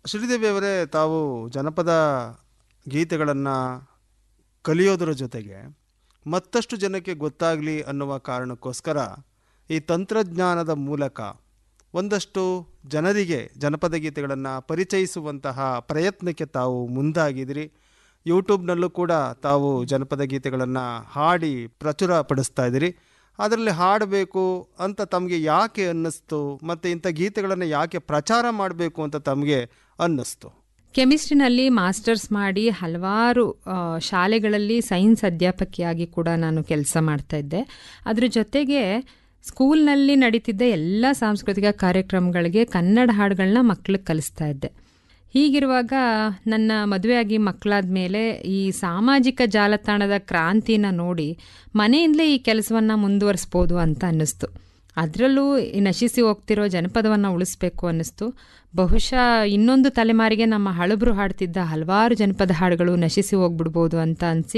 ಶ್ರೀದೇವಿ ಅವರೇ ತಾವು ಜನಪದ ಗೀತೆಗಳನ್ನು ಕಲಿಯೋದರ ಜೊತೆಗೆ ಮತ್ತಷ್ಟು ಜನಕ್ಕೆ ಗೊತ್ತಾಗಲಿ ಅನ್ನುವ ಕಾರಣಕ್ಕೋಸ್ಕರ ಈ ತಂತ್ರಜ್ಞಾನದ ಮೂಲಕ ಒಂದಷ್ಟು ಜನರಿಗೆ ಜನಪದ ಗೀತೆಗಳನ್ನು ಪರಿಚಯಿಸುವಂತಹ ಪ್ರಯತ್ನಕ್ಕೆ ತಾವು ಮುಂದಾಗಿದ್ದೀರಿ ಯೂಟ್ಯೂಬ್ನಲ್ಲೂ ಕೂಡ ತಾವು ಜನಪದ ಗೀತೆಗಳನ್ನು ಹಾಡಿ ಪ್ರಚುರಪಡಿಸ್ತಾ ಇದ್ದೀರಿ ಅದರಲ್ಲಿ ಹಾಡಬೇಕು ಅಂತ ತಮಗೆ ಯಾಕೆ ಅನ್ನಿಸ್ತು ಮತ್ತು ಇಂಥ ಗೀತೆಗಳನ್ನು ಯಾಕೆ ಪ್ರಚಾರ ಮಾಡಬೇಕು ಅಂತ ತಮಗೆ ಅನ್ನಿಸ್ತು ಕೆಮಿಸ್ಟ್ರಿನಲ್ಲಿ ಮಾಸ್ಟರ್ಸ್ ಮಾಡಿ ಹಲವಾರು ಆ, ಶಾಲೆಗಳಲ್ಲಿ ಸೈನ್ಸ್ ಅಧ್ಯಾಪಕಿಯಾಗಿ ಕೂಡ ನಾನು ಕೆಲಸ ಮಾಡ್ತಾ ಇದ್ದೆ ಅದ್ರ ಜೊತೆಗೆ ಸ್ಕೂಲ್ನಲ್ಲಿ ನಡೀತಿದ್ದ ಎಲ್ಲ ಸಾಂಸ್ಕೃತಿಕ ಕಾರ್ಯಕ್ರಮಗಳಿಗೆ ಕನ್ನಡ ಹಾಡುಗಳನ್ನ ಮಕ್ಕಳಿಗೆ ಕಲಿಸ್ತಾ ಇದ್ದೆ ಹೀಗಿರುವಾಗ ನನ್ನ ಮದುವೆಯಾಗಿ ಮಕ್ಕಳಾದ ಮೇಲೆ ಈ ಸಾಮಾಜಿಕ ಜಾಲತಾಣದ ಕ್ರಾಂತಿನ ನೋಡಿ ಮನೆಯಿಂದಲೇ ಈ ಕೆಲಸವನ್ನು ಮುಂದುವರಿಸ್ಬೋದು ಅಂತ ಅನ್ನಿಸ್ತು ಅದರಲ್ಲೂ ಈ ನಶಿಸಿ ಹೋಗ್ತಿರೋ ಜನಪದವನ್ನು ಉಳಿಸ್ಬೇಕು ಅನ್ನಿಸ್ತು ಬಹುಶಃ ಇನ್ನೊಂದು ತಲೆಮಾರಿಗೆ ನಮ್ಮ ಹಳಬರು ಹಾಡ್ತಿದ್ದ ಹಲವಾರು ಜನಪದ ಹಾಡುಗಳು ನಶಿಸಿ ಹೋಗ್ಬಿಡ್ಬೋದು ಅಂತ ಅನಿಸಿ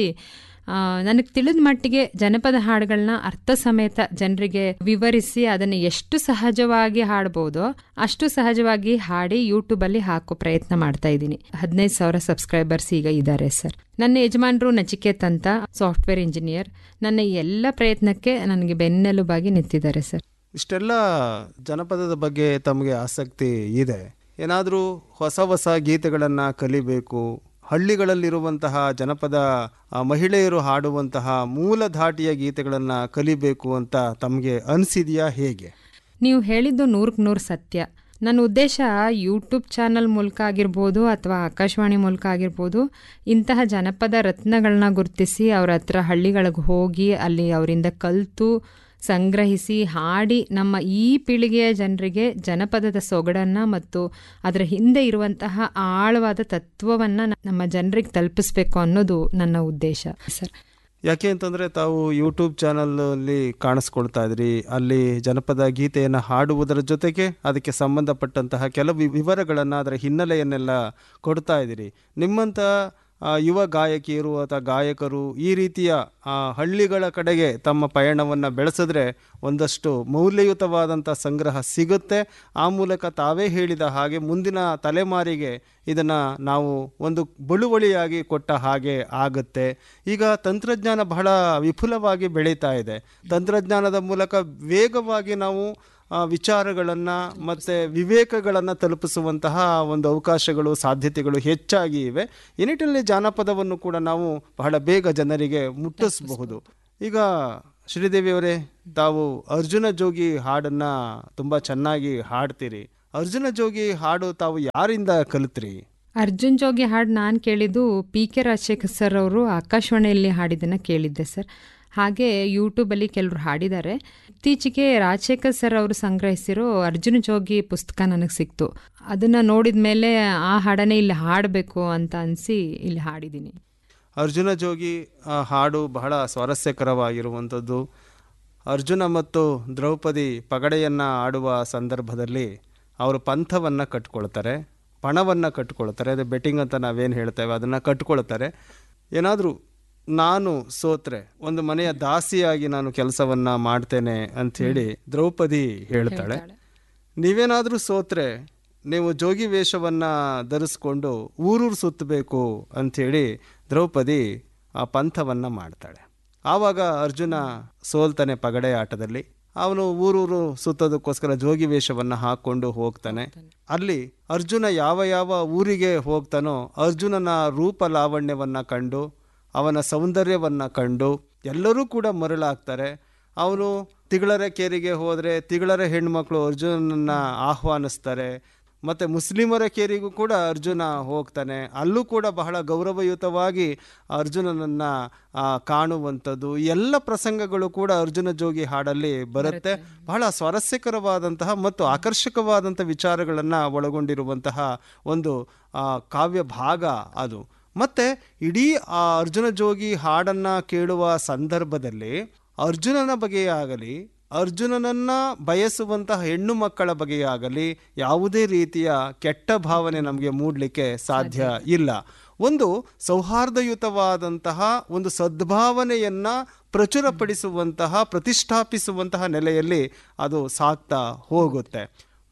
ನನಗೆ ತಿಳಿದ ಮಟ್ಟಿಗೆ ಜನಪದ ಹಾಡುಗಳನ್ನ ಅರ್ಥ ಸಮೇತ ಜನರಿಗೆ ವಿವರಿಸಿ ಅದನ್ನು ಎಷ್ಟು ಸಹಜವಾಗಿ ಹಾಡ್ಬೋದೋ ಅಷ್ಟು ಸಹಜವಾಗಿ ಹಾಡಿ ಯೂಟ್ಯೂಬಲ್ಲಿ ಹಾಕೋ ಪ್ರಯತ್ನ ಮಾಡ್ತಾ ಇದ್ದೀನಿ ಹದಿನೈದು ಸಾವಿರ ಸಬ್ಸ್ಕ್ರೈಬರ್ಸ್ ಈಗ ಇದ್ದಾರೆ ಸರ್ ನನ್ನ ಯಜಮಾನರು ನಚಿಕೇತ್ ಅಂತ ಸಾಫ್ಟ್ವೇರ್ ಇಂಜಿನಿಯರ್ ನನ್ನ ಈ ಎಲ್ಲ ಪ್ರಯತ್ನಕ್ಕೆ ನನಗೆ ಬೆನ್ನೆಲುಬಾಗಿ ನಿಂತಿದ್ದಾರೆ ಸರ್ ಇಷ್ಟೆಲ್ಲ ಜನಪದದ ಬಗ್ಗೆ ತಮಗೆ ಆಸಕ್ತಿ ಇದೆ ಏನಾದರೂ ಹೊಸ ಹೊಸ ಗೀತೆಗಳನ್ನು ಕಲಿಬೇಕು ಹಳ್ಳಿಗಳಲ್ಲಿರುವಂತಹ ಜನಪದ ಆ, ಮಹಿಳೆಯರು ಹಾಡುವಂತಹ ಮೂಲ ಧಾಟಿಯ ಗೀತೆಗಳನ್ನು ಕಲಿಬೇಕು ಅಂತ ತಮಗೆ ಅನಿಸಿದೆಯಾ ಹೇಗೆ ನೀವು ಹೇಳಿದ್ದು ನೂರಕ್ಕೆ ನೂರು ಸತ್ಯ ನನ್ನ ಉದ್ದೇಶ ಯೂಟ್ಯೂಬ್ ಚಾನಲ್ ಮೂಲಕ ಆಗಿರ್ಬೋದು ಅಥವಾ ಆಕಾಶವಾಣಿ ಮೂಲಕ ಆಗಿರ್ಬೋದು ಇಂತಹ ಜನಪದ ರತ್ನಗಳನ್ನ ಗುರುತಿಸಿ ಅವ್ರ ಹತ್ರ ಹಳ್ಳಿಗಳಿಗೆ ಹೋಗಿ ಅಲ್ಲಿ ಅವರಿಂದ ಕಲಿತು ಸಂಗ್ರಹಿಸಿ ಹಾಡಿ ನಮ್ಮ ಈ ಪೀಳಿಗೆಯ ಜನರಿಗೆ ಜನಪದದ ಸೊಗಡನ್ನು ಮತ್ತು ಅದರ ಹಿಂದೆ ಇರುವಂತಹ ಆಳವಾದ ತತ್ವವನ್ನು ನಮ್ಮ ಜನರಿಗೆ ತಲುಪಿಸ್ಬೇಕು ಅನ್ನೋದು ನನ್ನ ಉದ್ದೇಶ ಸರ್ ಯಾಕೆ ಅಂತಂದರೆ ತಾವು ಯೂಟ್ಯೂಬ್ ಚಾನಲಲ್ಲಿ ಕಾಣಿಸ್ಕೊಳ್ತಾ ಇದ್ರಿ ಅಲ್ಲಿ ಜನಪದ ಗೀತೆಯನ್ನು ಹಾಡುವುದರ ಜೊತೆಗೆ ಅದಕ್ಕೆ ಸಂಬಂಧಪಟ್ಟಂತಹ ಕೆಲವು ವಿವರಗಳನ್ನು ಅದರ ಹಿನ್ನೆಲೆಯನ್ನೆಲ್ಲ ಕೊಡ್ತಾ ಇದ್ದೀರಿ ನಿಮ್ಮಂಥ ಆ, ಯುವ ಗಾಯಕಿಯರು ಅಥವಾ ಗಾಯಕರು ಈ ರೀತಿಯ ಆ, ಹಳ್ಳಿಗಳ ಕಡೆಗೆ ತಮ್ಮ ಪಯಣವನ್ನು ಬೆಳೆಸಿದ್ರೆ ಒಂದಷ್ಟು ಮೌಲ್ಯಯುತವಾದಂಥ ಸಂಗ್ರಹ ಸಿಗುತ್ತೆ ಆ ಮೂಲಕ ತಾವೇ ಹೇಳಿದ ಹಾಗೆ ಮುಂದಿನ ತಲೆಮಾರಿಗೆ ಇದನ್ನು ನಾವು ಒಂದು ಬಳುವಳಿಯಾಗಿ ಕೊಟ್ಟ ಹಾಗೆ ಆಗುತ್ತೆ ಈಗ ತಂತ್ರಜ್ಞಾನ ಬಹಳ ವಿಪುಲವಾಗಿ ಬೆಳೀತಾ ಇದೆ ತಂತ್ರಜ್ಞಾನದ ಮೂಲಕ ವೇಗವಾಗಿ ನಾವು ವಿಚಾರಗಳನ್ನು ಮತ್ತು ವಿವೇಕಗಳನ್ನು ತಲುಪಿಸುವಂತಹ ಒಂದು ಅವಕಾಶಗಳು ಸಾಧ್ಯತೆಗಳು ಹೆಚ್ಚಾಗಿ ಇವೆ ಈ ನಿಟ್ಟಿನಲ್ಲಿ ಜಾನಪದವನ್ನು ಕೂಡ ನಾವು ಬಹಳ ಬೇಗ ಜನರಿಗೆ ಮುಟ್ಟಿಸಬಹುದು ಈಗ ಶ್ರೀದೇವಿಯವರೇ ತಾವು ಅರ್ಜುನ ಜೋಗಿ ಹಾಡನ್ನು ತುಂಬ ಚೆನ್ನಾಗಿ ಹಾಡ್ತೀರಿ ಅರ್ಜುನ ಜೋಗಿ ಹಾಡು ತಾವು ಯಾರಿಂದ ಕಲಿತ್ರಿ ಅರ್ಜುನ್ ಜೋಗಿ ಹಾಡು ನಾನು ಕೇಳಿದ್ದು ಪಿ ಕೆ ರಾಜಶೇಖರ್ ಸರ್ ಅವರು ಆಕಾಶವಾಣಿಯಲ್ಲಿ ಹಾಡಿದ್ದನ್ನು ಕೇಳಿದ್ದೆ ಸರ್ ಹಾಗೆ ಯೂಟ್ಯೂಬಲ್ಲಿ ಕೆಲವರು ಹಾಡಿದ್ದಾರೆ ಇತ್ತೀಚೆಗೆ ರಾಜಶೇಖರ್ ಸರ್ ಅವರು ಸಂಗ್ರಹಿಸಿರೋ ಅರ್ಜುನ ಜೋಗಿ ಪುಸ್ತಕ ನನಗೆ ಸಿಕ್ತು ಅದನ್ನು ನೋಡಿದ ಮೇಲೆ ಆ ಹಾಡನ್ನೇ ಇಲ್ಲಿ ಹಾಡಬೇಕು ಅಂತ ಅನಿಸಿ ಇಲ್ಲಿ ಹಾಡಿದ್ದೀನಿ ಅರ್ಜುನ ಜೋಗಿ ಆ ಹಾಡು ಬಹಳ ಸ್ವಾರಸ್ಯಕರವಾಗಿರುವಂಥದ್ದು ಅರ್ಜುನ ಮತ್ತು ದ್ರೌಪದಿ ಪಗಡೆಯನ್ನು ಆಡುವ ಸಂದರ್ಭದಲ್ಲಿ ಅವರು ಪಂಥವನ್ನು ಕಟ್ಕೊಳ್ತಾರೆ ಪಣವನ್ನು ಕಟ್ಕೊಳ್ತಾರೆ ಅದೇ ಬೆಟ್ಟಿಂಗ್ ಅಂತ ನಾವೇನು ಹೇಳ್ತೇವೆ ಅದನ್ನು ಕಟ್ಕೊಳ್ತಾರೆ ಏನಾದರೂ ನಾನು ಸೋತ್ರೆ ಒಂದು ಮನೆಯ ದಾಸಿಯಾಗಿ ನಾನು ಕೆಲಸವನ್ನು ಮಾಡ್ತೇನೆ ಅಂಥೇಳಿ ದ್ರೌಪದಿ ಹೇಳ್ತಾಳೆ ನೀವೇನಾದರೂ ಸೋತ್ರೆ ನೀವು ಜೋಗಿ ವೇಷವನ್ನು ಧರಿಸ್ಕೊಂಡು ಊರೂರು ಸುತ್ತಬೇಕು ಅಂಥೇಳಿ ದ್ರೌಪದಿ ಆ ಪಂಥವನ್ನು ಮಾಡ್ತಾಳೆ ಆವಾಗ ಅರ್ಜುನ ಸೋಲ್ತಾನೆ ಪಗಡೆ ಆಟದಲ್ಲಿ ಅವನು ಊರೂರು ಸುತ್ತೋದಕ್ಕೋಸ್ಕರ ಜೋಗಿ ವೇಷವನ್ನು ಹಾಕ್ಕೊಂಡು ಹೋಗ್ತಾನೆ ಅಲ್ಲಿ ಅರ್ಜುನ ಯಾವ ಯಾವ ಊರಿಗೆ ಹೋಗ್ತಾನೋ ಅರ್ಜುನನ ರೂಪ ಲಾವಣ್ಯವನ್ನು ಕಂಡು ಅವನ ಸೌಂದರ್ಯವನ್ನು ಕಂಡು ಎಲ್ಲರೂ ಕೂಡ ಮರಳಾಗ್ತಾರೆ ಅವನು ತಿಗಳರ ಕೇರಿಗೆ ಹೋದರೆ ತಿಗಳರ ಹೆಣ್ಮಕ್ಳು ಅರ್ಜುನನ್ನ ಆಹ್ವಾನಿಸ್ತಾರೆ ಮತ್ತು ಮುಸ್ಲಿಮರ ಕೇರಿಗೂ ಕೂಡ ಅರ್ಜುನ ಹೋಗ್ತಾನೆ ಅಲ್ಲೂ ಕೂಡ ಬಹಳ ಗೌರವಯುತವಾಗಿ ಅರ್ಜುನನನ್ನು ಕಾಣುವಂಥದ್ದು ಎಲ್ಲ ಪ್ರಸಂಗಗಳು ಕೂಡ ಅರ್ಜುನ ಜೋಗಿ ಹಾಡಲ್ಲಿ ಬರುತ್ತೆ ಬಹಳ ಸ್ವಾರಸ್ಯಕರವಾದಂತಹ ಮತ್ತು ಆಕರ್ಷಕವಾದಂಥ ವಿಚಾರಗಳನ್ನು ಒಳಗೊಂಡಿರುವಂತಹ ಒಂದು ಆ, ಕಾವ್ಯ ಭಾಗ ಅದು ಮತ್ತು ಇಡೀ ಆ ಅರ್ಜುನ ಜೋಗಿ ಹಾಡನ್ನು ಕೇಳುವ ಸಂದರ್ಭದಲ್ಲಿ ಅರ್ಜುನನ ಬಗೆಯಾಗಲಿ ಅರ್ಜುನನನ್ನ ಬಯಸುವಂತಹ ಹೆಣ್ಣು ಮಕ್ಕಳ ಬಗೆಯಾಗಲಿ ಯಾವುದೇ ರೀತಿಯ ಕೆಟ್ಟ ಭಾವನೆ ನಮಗೆ ಮೂಡಲಿಕ್ಕೆ ಸಾಧ್ಯ ಇಲ್ಲ ಒಂದು ಸೌಹಾರ್ದಯುತವಾದಂತಹ ಒಂದು ಸದ್ಭಾವನೆಯನ್ನ ಪ್ರಚುರಪಡಿಸುವಂತಹ ಪ್ರತಿಷ್ಠಾಪಿಸುವಂತಹ ನೆಲೆಯಲ್ಲಿ ಅದು ಸಾಗ್ತಾ ಹೋಗುತ್ತೆ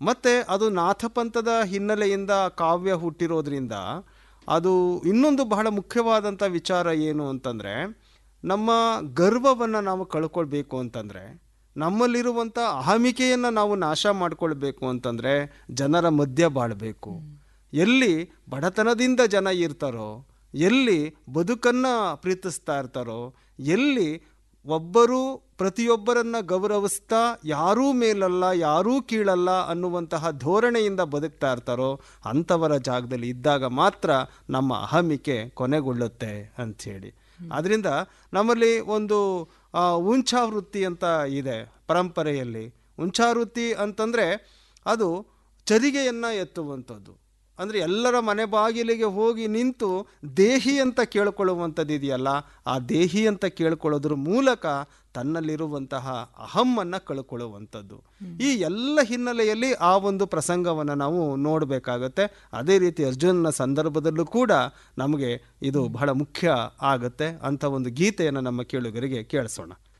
ಮತ್ತು ಅದು ನಾಥಪಂಥದ ಹಿನ್ನೆಲೆಯಿಂದ ಕಾವ್ಯ ಹುಟ್ಟಿರೋದ್ರಿಂದ ಅದು ಇನ್ನೊಂದು ಬಹಳ ಮುಖ್ಯವಾದಂಥ ವಿಚಾರ ಏನು ಅಂತಂದರೆ ನಮ್ಮ ಗರ್ವವನ್ನು ನಾವು ಕಳ್ಕೊಳ್ಬೇಕು ಅಂತಂದರೆ ನಮ್ಮಲ್ಲಿರುವಂಥ ಅಹಮಿಕೆಯನ್ನು ನಾವು ನಾಶ ಮಾಡಿಕೊಳ್ಬೇಕು ಅಂತಂದರೆ ಜನರ ಮಧ್ಯ ಬಾಳಬೇಕು ಎಲ್ಲಿ ಬಡತನದಿಂದ ಜನ ಇರ್ತಾರೋ ಎಲ್ಲಿ ಬದುಕನ್ನು ಪ್ರೀತಿಸ್ತಾ ಇರ್ತಾರೋ ಎಲ್ಲಿ ಒಬ್ಬರು ಪ್ರತಿಯೊಬ್ಬರನ್ನ ಗೌರವಿಸ್ತಾ ಯಾರೂ ಮೇಲಲ್ಲ ಯಾರೂ ಕೀಳಲ್ಲ ಅನ್ನುವಂತಹ ಧೋರಣೆಯಿಂದ ಬದುಕ್ತಾ ಇರ್ತಾರೋ ಅಂಥವರ ಜಾಗದಲ್ಲಿ ಇದ್ದಾಗ ಮಾತ್ರ ನಮ್ಮ ಅಹಮಿಕೆ ಕೊನೆಗೊಳ್ಳುತ್ತೆ ಅಂಥೇಳಿ ಆದ್ದರಿಂದ ನಮ್ಮಲ್ಲಿ ಒಂದು ಆ, ಉಂಚಾವೃತ್ತಿ ಅಂತ ಇದೆ ಪರಂಪರೆಯಲ್ಲಿ ಉಂಚಾವೃತ್ತಿ ಅಂತಂದರೆ ಅದು ಚರಿಗೆಯನ್ನು ಎತ್ತುವಂಥದ್ದು ಅಂದರೆ ಎಲ್ಲರ ಮನೆ ಬಾಗಿಲಿಗೆ ಹೋಗಿ ನಿಂತು ದೇಹಿ ಅಂತ ಕೇಳ್ಕೊಳ್ಳುವಂಥದ್ದು ಇದೆಯಲ್ಲ ಆ ದೇಹಿ ಅಂತ ಕೇಳ್ಕೊಳ್ಳೋದ್ರ ಮೂಲಕ ತನ್ನಲ್ಲಿರುವಂತಹ ಅಹಮ್ಮನ್ನು ಕಳ್ಕೊಳ್ಳುವಂಥದ್ದು ಈ ಎಲ್ಲ ಹಿನ್ನೆಲೆಯಲ್ಲಿ ಆ ಒಂದು ಪ್ರಸಂಗವನ್ನು ನಾವು ನೋಡಬೇಕಾಗತ್ತೆ ಅದೇ ರೀತಿ ಅರ್ಜುನನ ಸಂದರ್ಭದಲ್ಲೂ ಕೂಡ ನಮಗೆ ಇದು ಬಹಳ ಮುಖ್ಯ ಆಗುತ್ತೆ ಅಂತ ಒಂದು ಗೀತೆಯನ್ನು ನಮ್ಮ ಕೇಳುಗರಿಗೆ ಕೇಳಿಸೋಣ